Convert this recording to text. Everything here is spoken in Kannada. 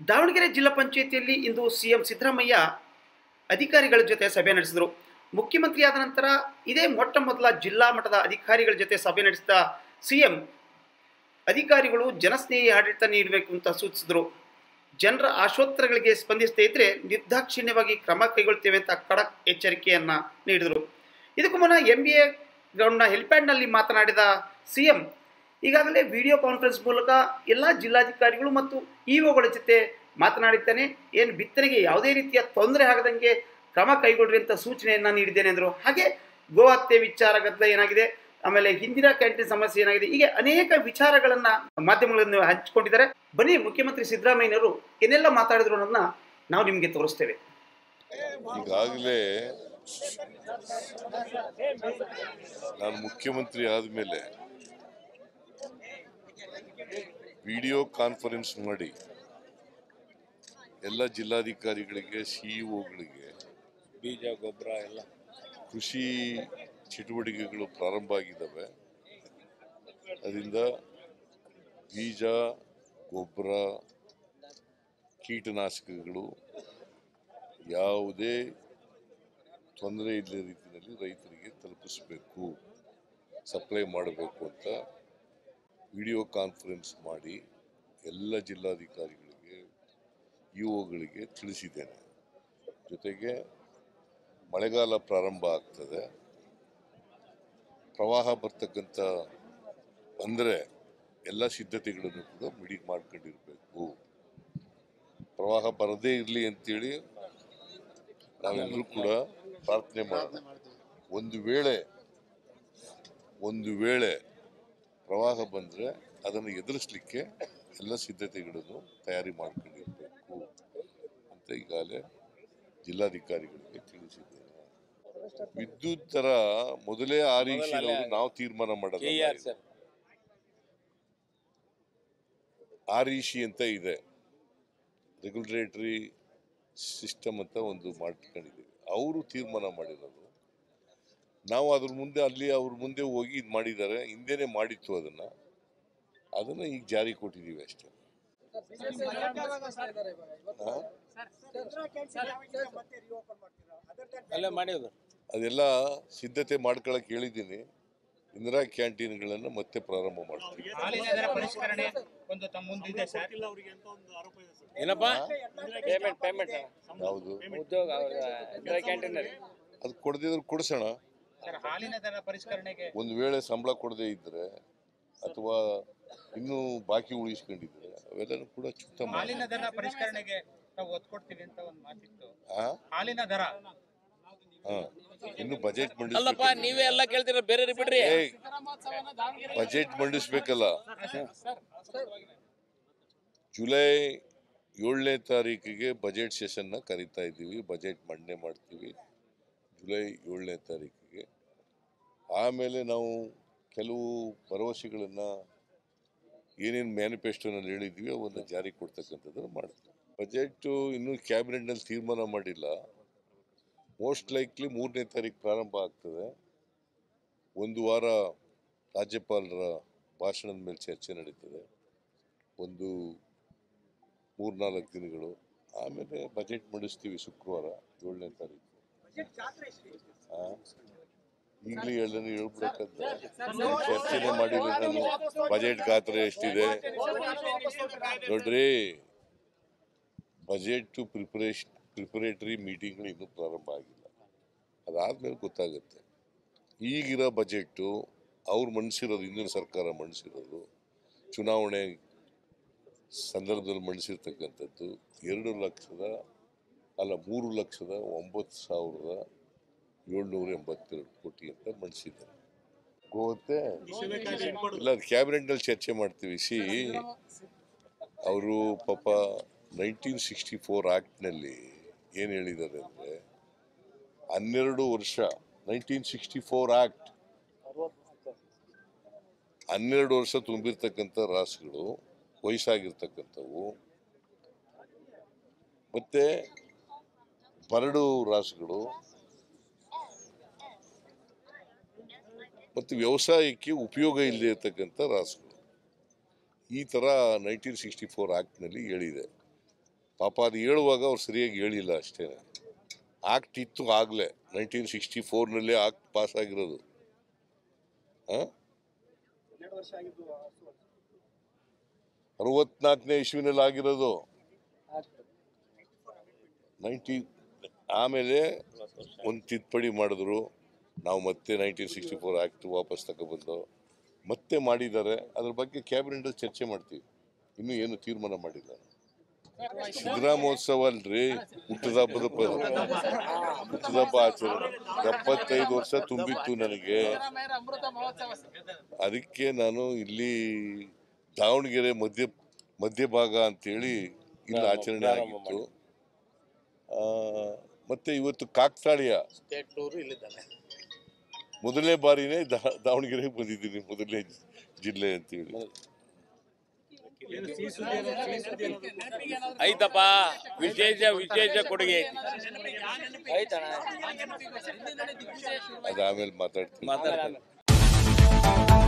ದಾವಣಗೆರೆ ಜಿಲ್ಲಾ ಪಂಚಾಯಿತಿಯಲ್ಲಿ ಇಂದು ಸಿಎಂ ಸಿದ್ದರಾಮಯ್ಯ ಅಧಿಕಾರಿಗಳ ಜೊತೆ ಸಭೆ ನಡೆಸಿದರು ಮುಖ್ಯಮಂತ್ರಿಯಾದ ನಂತರ ಇದೇ ಮೊಟ್ಟ ಮೊದಲ ಜಿಲ್ಲಾ ಮಟ್ಟದ ಅಧಿಕಾರಿಗಳ ಜೊತೆ ಸಭೆ ನಡೆಸಿದ ಸಿಎಂ ಅಧಿಕಾರಿಗಳು ಜನಸ್ನೇಹಿ ಆಡಳಿತ ನೀಡಬೇಕು ಅಂತ ಸೂಚಿಸಿದರು ಜನರ ಆಶೋತ್ತರಗಳಿಗೆ ಸ್ಪಂದಿಸದೇ ಇದ್ರೆ ನಿರ್ದಾಕ್ಷಿಣ್ಯವಾಗಿ ಕ್ರಮ ಕೈಗೊಳ್ತೇವೆ ಅಂತ ಖಡಕ್ ಎಚ್ಚರಿಕೆಯನ್ನ ನೀಡಿದರು ಇದಕ್ಕೂ ಮುನ್ನ ಎಂ ಬಿ ಎ ಗ್ರೌಂಡ್ನ ಹೆಲಿಪ್ಯಾಡ್ನಲ್ಲಿ ಮಾತನಾಡಿದ ಸಿಎಂ ಈಗಾಗಲೇ ವಿಡಿಯೋ ಕಾನ್ಫರೆನ್ಸ್ ಮೂಲಕ ಎಲ್ಲ ಜಿಲ್ಲಾಧಿಕಾರಿಗಳು ಮತ್ತು ಇಒಗಳ ಜೊತೆ ಮಾತನಾಡಿದ್ದೇನೆ ಏನು ಬಿತ್ತನೆಗೆ ಯಾವುದೇ ರೀತಿಯ ತೊಂದರೆ ಆಗದಂಗೆ ಕ್ರಮ ಕೈಗೊಳ್ಳಿ ಅಂತ ಸೂಚನೆಯನ್ನ ನೀಡಿದ್ದೇನೆ ಎಂದರು ಹಾಗೆ ಗೋ ಹತ್ಯೆ ವಿಚಾರ ಗದ್ದಲ ಏನಾಗಿದೆ ಆಮೇಲೆ ಹಿಂದಿನ ಕ್ಯಾಂಟೀನ್ ಸಮಸ್ಯೆ ಏನಾಗಿದೆ ಹೀಗೆ ಅನೇಕ ವಿಚಾರಗಳನ್ನ ಮಾಧ್ಯಮಗಳನ್ನು ಹಂಚಿಕೊಂಡಿದ್ದಾರೆ ಬನ್ನಿ ಮುಖ್ಯಮಂತ್ರಿ ಸಿದ್ದರಾಮಯ್ಯನವರು ಏನೆಲ್ಲ ಮಾತಾಡಿದ್ರು ಅನ್ನೋದನ್ನ ನಾವು ನಿಮಗೆ ತೋರಿಸ್ತೇವೆ ಈಗಾಗಲೇ ನಾನು ಮುಖ್ಯಮಂತ್ರಿ ಆದಮೇಲೆ ವಿಡಿಯೋ ಕಾನ್ಫರೆನ್ಸ್ ಮಾಡಿ ಎಲ್ಲ ಜಿಲ್ಲಾಧಿಕಾರಿಗಳಿಗೆ ಸಿಇಒಗಳಿಗೆ ಬೀಜ ಗೊಬ್ಬರ ಎಲ್ಲ ಕೃಷಿ ಚಟುವಟಿಕೆಗಳು ಪ್ರಾರಂಭ ಆಗಿದ್ದಾವೆ ಅದರಿಂದ ಬೀಜ ಗೊಬ್ಬರ ಕೀಟನಾಶಕಗಳು ಯಾವುದೇ ತೊಂದರೆ ಇಲ್ಲದ ರೀತಿಯಲ್ಲಿ ರೈತರಿಗೆ ತಲುಪಿಸಬೇಕು ಸಪ್ಲೈ ಮಾಡಬೇಕು ಅಂತ ವಿಡಿಯೋ ಕಾನ್ಫರೆನ್ಸ್ ಮಾಡಿ ಎಲ್ಲ ಜಿಲ್ಲಾಧಿಕಾರಿಗಳಿಗೆ ಇಒಗಳಿಗೆ ತಿಳಿಸಿದ್ದೇನೆ ಜೊತೆಗೆ ಮಳೆಗಾಲ ಪ್ರಾರಂಭ ಆಗ್ತದೆ ಪ್ರವಾಹ ಬರ್ತಕ್ಕಂಥ ಅಂದರೆ ಎಲ್ಲ ಸಿದ್ಧತೆಗಳನ್ನು ಕೂಡ ಮಿಡಿ ಮಾಡ್ಕೊಂಡಿರಬೇಕು ಪ್ರವಾಹ ಬರದೇ ಇರಲಿ ಅಂತೇಳಿ ನಾವೆಲ್ಲರೂ ಕೂಡ ಪ್ರಾರ್ಥನೆ ಮಾಡೋಣ ಒಂದು ವೇಳೆ ಒಂದು ವೇಳೆ ಪ್ರವಾಹ ಬಂದರೆ ಅದನ್ನು ಎದುರಿಸಲಿಕ್ಕೆ ಎಲ್ಲ ಸಿದ್ಧತೆಗಳನ್ನು ತಯಾರಿ ಮಾಡ್ಕೊಂಡಿರಬೇಕು ಅಂತ ಈಗಾಗಲೇ ಜಿಲ್ಲಾಧಿಕಾರಿಗಳಿಗೆ ತಿಳಿಸಿದ್ದೇನೆ ವಿದ್ಯುತ್ ತರ ಮೊದಲೇ ಆರೀಶಿನವರು ನಾವು ತೀರ್ಮಾನ ಕೆ ಆರ್ ಮಾಡೋದು ಸರ್ ಆರೀಶಿ ಅಂತ ಇದೆ ರೆಗ್ಯುಲೇಟರಿ ಸಿಸ್ಟಮ್ ಅಂತ ಒಂದು ಮಾಡ್ಕೊಂಡಿದ್ದೀವಿ ಅವರು ತೀರ್ಮಾನ ಮಾಡಿರೋದು ನಾವು ಅದ್ರ ಮುಂದೆ ಅಲ್ಲಿ ಅವ್ರ ಮುಂದೆ ಹೋಗಿ ಇದು ಮಾಡಿದ್ದಾರೆ ಹಿಂದೆನೆ ಮಾಡಿತ್ತು ಅದನ್ನ ಅದನ್ನ ಈಗ ಜಾರಿ ಕೊಟ್ಟಿದ್ದೀವಿ ಅಷ್ಟೇ ಹಾ? ಅಲ್ಲ ಮಾಡಿದ್ರು ಅದೆಲ್ಲ ಸಿದ್ಧತೆ ಮಾಡ್ಕೊಳಕ್ ಹೇಳಿದ್ದೀನಿ ಇಂದಿರಾ ಕ್ಯಾಂಟೀನ್ಗಳನ್ನು ಮತ್ತೆ ಪ್ರಾರಂಭ ಮಾಡ್ತೀವಿ ಹಾಲಿನ ದರ ಪರಿಷ್ಕರಣೆ ಒಂದು ತಮ್ಮ ಮುಂದಿದೆ ಸರ್ ಏನಪ್ಪ ಪೇಮೆಂಟ್ ಪೇಮೆಂಟ್ ಯಾವುದು ಉದ್ಯೋಗ ಇಂದಿರಾ ಕ್ಯಾಂಟೀನ್ ಅದು ಕೊಡದಿದ್ರೆ ಕೊಡ್ಸೋಣ ಸರ್ ಹಾಲಿನ ದರ ಪರಿಷ್ಕರಣೆಗೆ ಒಂದು ವೇಳೆ ಸಂಬಳ ಕೊಡದೇ ಇದ್ರೆ ಅಥವಾ ಇನ್ನೂ ಬಾಕಿ ಉಳಿಸ್ಕೊಂಡಿದ್ರೆ ಅವೆಲ್ಲನೂ ಕೂಡ ಚುಕ್ತ ಮಾಡಿ ಹಾಲಿನ ದರ ಪರಿಷ್ಕರಣೆಗೆ ನಾವು ಒತ್ತು ಕೊಡ್ತೀವಿ ಅಂತ ಒಂದು ಮಾತಿತ್ತು ಆ? ಹಾಲಿನ ದರ ಹಾ. ಇನ್ನು ಬಜೆಟ್ ಅಲ್ಲಪ್ಪ ಮಂಡಿಸ್ಬೇಕು ನೀವೇ ಎಲ್ಲ ಕೇಳ್ತೀರ ಬೇರೆ ಬಿಡ್ರಿ ಏಯ್, ಬಜೆಟ್ ಮಂಡಿಸ್ಬೇಕಲ್ಲ ಜುಲೈ ಏಳನೇ ತಾರೀಕಿಗೆ ಬಜೆಟ್ ಸೆಷನ್ನ ಕರಿತಾ ಇದ್ದೀವಿ ಬಜೆಟ್ ಮಂಡನೆ ಮಾಡ್ತೀವಿ ಜುಲೈ ಏಳನೇ ತಾರೀಕಿಗೆ ಆಮೇಲೆ ನಾವು ಕೆಲವು ಭರವಸೆಗಳನ್ನು ಏನೇನು ಮ್ಯಾನಿಫೆಸ್ಟೋನಲ್ಲಿ ಹೇಳಿದ್ವಿ ಅವನ್ನು ಜಾರಿ ಕೊಡ್ತಕ್ಕಂಥದ್ದನ್ನು ಮಾಡ್ತೀವಿ ಬಜೆಟು ಇನ್ನೂ ಕ್ಯಾಬಿನೆಟ್ನಲ್ಲಿ ತೀರ್ಮಾನ ಮಾಡಿಲ್ಲ ಮೋಸ್ಟ್ ಲೈಕ್ಲಿ ಮೂರನೇ ತಾರೀಕು ಪ್ರಾರಂಭ ಆಗ್ತದೆ ಒಂದು ವಾರ ರಾಜ್ಯಪಾಲರ ಭಾಷಣದ ಮೇಲೆ ಚರ್ಚೆ ನಡೀತದೆ ಒಂದು ಮೂರ್ನಾಲ್ಕು ದಿನಗಳು ಆಮೇಲೆ ಬಜೆಟ್ ಮಂಡಿಸ್ತೀವಿ ಶುಕ್ರವಾರ ಏಳನೇ ತಾರೀಕು ಆ? ಈಗಲೇ ಹೇಳೋಣ ಹೇಳ್ಬಿಡಕ್ಕಂತ ಚರ್ಚೆನೆ ಮಾಡಿಲ್ಲ ನಾನು ಬಜೆಟ್ ಗಾತ್ರ ಎಷ್ಟಿದೆ ನೋಡ್ರಿ ಬಜೆಟ್ ಪ್ರಿಪರೇಷನ್ ಪ್ರಿಪರೇಟರಿ ಮೀಟಿಂಗ್ಗಳು ಇನ್ನೂ ಪ್ರಾರಂಭ ಆಗಿಲ್ಲ ಅದಾದ್ಮೇಲೆ ಗೊತ್ತಾಗುತ್ತೆ ಈಗಿರೋ ಬಜೆಟ್ಟು ಅವ್ರು ಮಂಡಿಸಿರೋದು ಹಿಂದಿನ ಸರ್ಕಾರ ಮಂಡಿಸಿರೋದು ಚುನಾವಣೆ ಸಂದರ್ಭದಲ್ಲಿ ಮಂಡಿಸಿರ್ತಕ್ಕಂಥದ್ದು ಎರಡು ಲಕ್ಷದ ಅಲ್ಲ ಮೂರು ಲಕ್ಷದ ಒಂಬತ್ತು ಸಾವಿರದ ಏಳ್ನೂರ ಎಂಬತ್ತೆರಡು ಕೋಟಿ ಅಂತ ಮಂಡಿಸಿದ್ದಾರೆ ಗೋತೆ ಇಲ್ಲ ಅದು ಕ್ಯಾಬಿನೆಟ್ನಲ್ಲಿ ಚರ್ಚೆ ಮಾಡ್ತೀವಿ ಸಿ ಅವರು ಪಾಪ ನೈನ್ಟೀನ್ ಸಿಕ್ಸ್ಟಿ ಫೋರ್ ಆ್ಯಕ್ಟ್ನಲ್ಲಿ ಏನು ಹೇಳಿದ್ದಾರೆ ಅಂದರೆ ಹನ್ನೆರಡು ವರ್ಷ ನೈನ್ಟೀನ್ ಸಿಕ್ಸ್ಟಿ ಫೋರ್ ಆ್ಯಕ್ಟ್ ಹನ್ನೆರಡು ವರ್ಷ ತುಂಬಿರ್ತಕ್ಕಂಥ ರಾಸುಗಳು ವಯಸ್ಸಾಗಿರ್ತಕ್ಕಂಥವು ಮತ್ತೆ ಬರಡು ರಾಸುಗಳು ಮತ್ತು ವ್ಯವಸಾಯಕ್ಕೆ ಉಪಯೋಗ ಇಲ್ಲದೆ ಇರತಕ್ಕಂಥ ರಾಸುಗಳು ಈ ಥರ ನೈನ್ಟೀನ್ ಸಿಕ್ಸ್ಟಿ ಫೋರ್ ಆ್ಯಕ್ಟ್ನಲ್ಲಿ ಹೇಳಿದೆ ಪಾಪ ಅದು ಹೇಳುವಾಗ ಅವ್ರು ಸರಿಯಾಗಿ ಹೇಳಿಲ್ಲ ಅಷ್ಟೇ ಆಕ್ಟ್ ಇತ್ತು ಆಗಲೇ ನೈನ್ಟೀನ್ ಸಿಕ್ಸ್ಟಿ ಫೋರ್ನಲ್ಲೇ ಆಕ್ಟ್ ಪಾಸ್ ಆಗಿರೋದು ಹಾಂ ಅರವತ್ನಾಲ್ಕನೇ ಇಸ್ವಿನಲ್ಲಿ ಆಗಿರೋದು ನೈನ್ಟಿ ಆಮೇಲೆ ಒಂದು ತಿದ್ದುಪಡಿ ಮಾಡಿದ್ರು ನಾವು ಮತ್ತೆ ನೈನ್ಟೀನ್ ಸಿಕ್ಸ್ಟಿ ಫೋರ್ ಆ್ಯಕ್ಟ್ ವಾಪಸ್ ತಗೊಬಂದು ಮತ್ತೆ ಮಾಡಿದ್ದಾರೆ ಅದ್ರ ಬಗ್ಗೆ ಕ್ಯಾಬಿನೆಟ್ ಚರ್ಚೆ ಮಾಡ್ತೀವಿ ಇನ್ನೂ ಏನು ತೀರ್ಮಾನ ಮಾಡಿಲ್ಲ ಸಿದ್ದರಾಮೋತ್ಸವ ಅಲ್ರಿ ಹುಟ್ಟದ ಹಬ್ಬದ ಪ- ಹುಟ್ಟದ ಹಬ್ಬ ಆಚರಣೆ ಎಪ್ಪತ್ತೈದು ವರ್ಷ ತುಂಬಿತ್ತು ನನಗೆ ಅದಕ್ಕೆ ನಾನು ಇಲ್ಲಿ ದಾವಣಗೆರೆ ಮಧ್ಯ ಮಧ್ಯಭಾಗ ಅಂತೇಳಿ ಇಲ್ಲಿ ಆಚರಣೆ ಆಗಿತ್ತು ಆ, ಮತ್ತೆ ಇವತ್ತು ಕಾಕ್ತಾಳೀಯ ಸ್ಟೇಟ್ ಟೂರ್ ಇಲ್ಲಿದ್ದಾನೆ ಮೊದಲನೇ ಬಾರಿನೇ ದಾ- ದಾವಣಗೆರೆಗೆ ಬಂದಿದ್ದೀನಿ ಮೊದಲನೇ ಜಿ- ಜಿಲ್ಲೆ ಅಂತೇಳಿ ಐತಪ್ಪ ವಿಶೇಷ ವಿಶೇಷ ಕೊಡುಗೆ ಐತಣ್ಣ ಅದಾದ್ಮೇಲೆ ಮಾತಾಡ್ತೀನಿ ಮಾತಾಡ್ತಾರೆ